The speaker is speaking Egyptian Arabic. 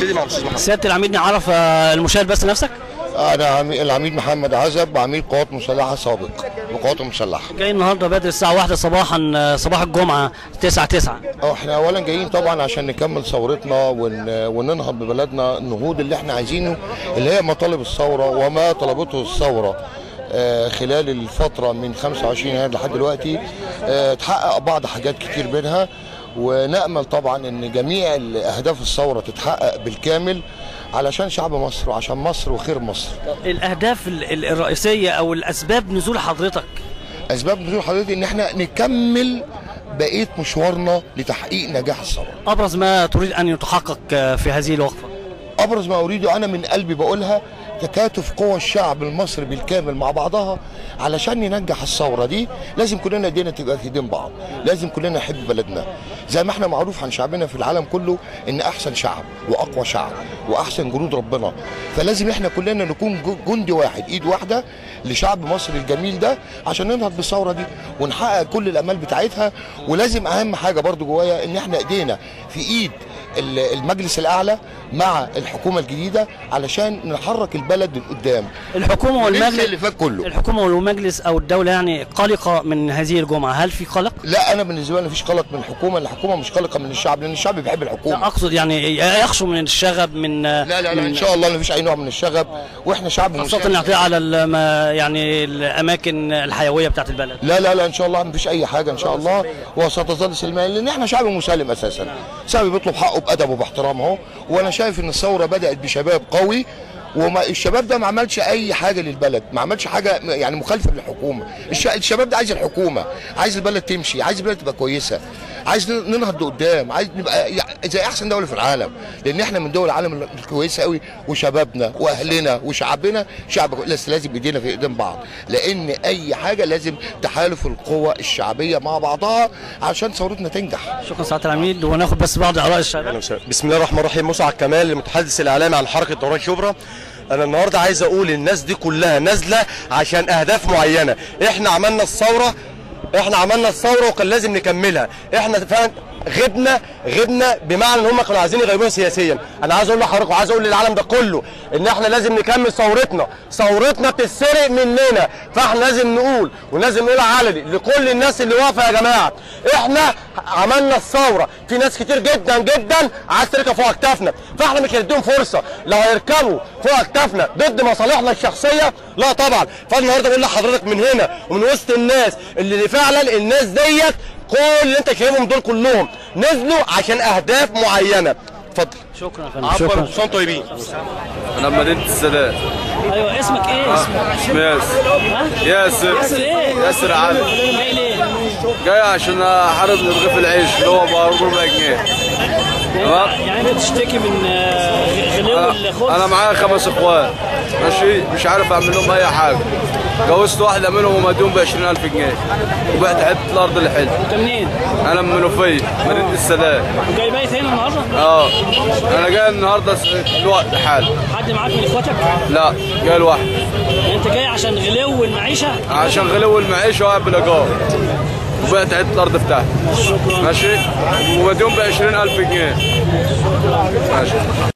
نبتدي مع الاستاذ محمد سياده العميد نعرف آه، المشاهد بس نفسك انا عمي- العميد محمد عزب وعميد قوات مسلحه سابق وقوات مسلحه جاي النهارده بدري الساعه 1 صباحا آه، صباح الجمعه 9 9 اه احنا اولا جايين طبعا عشان نكمل ثورتنا ون... وننهض ببلدنا النهوض اللي احنا عايزينه اللي هي مطالب الثوره وما طلبته الثوره آه، خلال الفتره من 25 يناير لحد دلوقتي آه، تحقق بعض حاجات كتير منها ونامل طبعا ان جميع اهداف الثوره تتحقق بالكامل علشان شعب مصر وعشان مصر وخير مصر الاهداف ال- ال- الرئيسيه او الاسباب نزول حضرتك اسباب نزول حضرتك ان احنا نكمل بقيه مشوارنا لتحقيق نجاح الثوره ابرز ما تريد ان يتحقق آه، في هذه الوقفه ابرز ما اريده انا من قلبي بقولها تكاتف قوى الشعب المصري بالكامل مع بعضها علشان ننجح الثوره دي لازم كلنا ايدينا تبقى في ايدين بعض لازم كلنا نحب بلدنا زي ما احنا معروف عن شعبنا في العالم كله ان احسن شعب واقوى شعب واحسن جنود ربنا فلازم احنا كلنا نكون جو- جندي واحد ايد واحده لشعب مصر الجميل ده عشان ننهض بالثوره دي ونحقق كل الامال بتاعتها ولازم اهم حاجه برضو جوايا ان احنا ايدينا في ايد ال- المجلس الاعلى مع الحكومه الجديده علشان نحرك البلد لقدام الحكومه ننسى والمجلس اللي فات كله الحكومه والمجلس او الدوله يعني قلقه من هذه الجمعه هل في قلق لا انا بالنسبه لي مفيش قلق من الحكومه الحكومه مش قلقه من الشعب لان الشعب بيحب لا الحكومه اقصد يعني يخشوا من الشغب من لا لا لا من ان شاء الله مفيش اي نوع من الشغب واحنا شعب خاصة مسالم. الاعتداء على الم- يعني الأماكن الحيوية بتاعت البلد لا لا لا ان شاء الله مفيش اي حاجه ان شاء الله وستظل سلميه لان احنا شعب مسالم اساسا شعب بيطلب حقه بادب وباحترام اهو وانا شايف ان الثوره بدات بشباب قوي وما الشباب ده ما عملش اي حاجه للبلد ما عملش حاجه يعني مخالفه للحكومه الش- الشباب ده عايز الحكومه عايز البلد تمشي عايز البلد تبقى كويسه عايز ن- ننهض لقدام عايز نبقى يع- زي احسن دوله في العالم لان احنا من دول العالم الكويسه قوي وشبابنا واهلنا وشعبنا شعب كويس. بس لازم ايدينا في ايدين بعض لان اي حاجه لازم تحالف القوى الشعبيه مع بعضها عشان ثورتنا تنجح شكرا سعادة العميد وناخد بس بعض آراء الشباب أهلا وسهلا. بسم الله الرحمن الرحيم مسعد كمال المتحدث الاعلامي عن حركه دوران شبرا انا النهارده عايز اقول الناس دي كلها نازله عشان اهداف معينه احنا عملنا الثوره احنا عملنا الثوره وكان لازم نكملها احنا فعلا غبنا غبنا بمعنى ان هم كانوا عايزين يغيبونا سياسيا انا عايز اقول لحضرتك وعايز اقول للعالم ده كله ان احنا لازم نكمل ثورتنا ثورتنا بتتسرق مننا فاحنا لازم نقول ولازم نقول علني لكل الناس اللي واقفه يا جماعه احنا عملنا الثوره في ناس كتير جدا جدا عايز تركب فوق اكتافنا فاحنا مش هنديهم فرصه لو هيركبوا فوق اكتافنا ضد مصالحنا الشخصيه لا طبعا فالنهارده بقول لحضرتك من هنا ومن وسط الناس اللي فعلا الناس ديت كل اللي انت شايفهم دول كلهم نزلوا عشان اهداف معينه اتفضل شكرا يا فندم عبر شكرا حسام طيبين انا مدينة السادات أيوة اسمك إيه؟ اسمك ياسر ياسر ياسر إيه؟ ياسر علي جاي ليه؟ جاي عشان احارب رغيف العيش اللي هو بربع جنيه تمام يعني أنت بتشتكي من آه، غلو انا, الخبز أنا معايا خمس اخوات ماشي مش عارف اعمل لهم اي حاجه جوزت واحده منهم ومديون ب 20000 جنيه وبعت حته الارض الحلم أنت منين؟ انا من منوفيه مدينه السادات جاي بايت هنا النهارده؟ اه انا جاي النهارده س- الوقت حال حد معاك من إخواتك؟ لا جاي لوحدي أنت جاي عشان غلو المعيشة؟ عشان غلو المعيشه وقاعد بالايجار وبعت حته الارض بتاعتي شكرا ماشي ومديون ب 20000 جنيه ماشي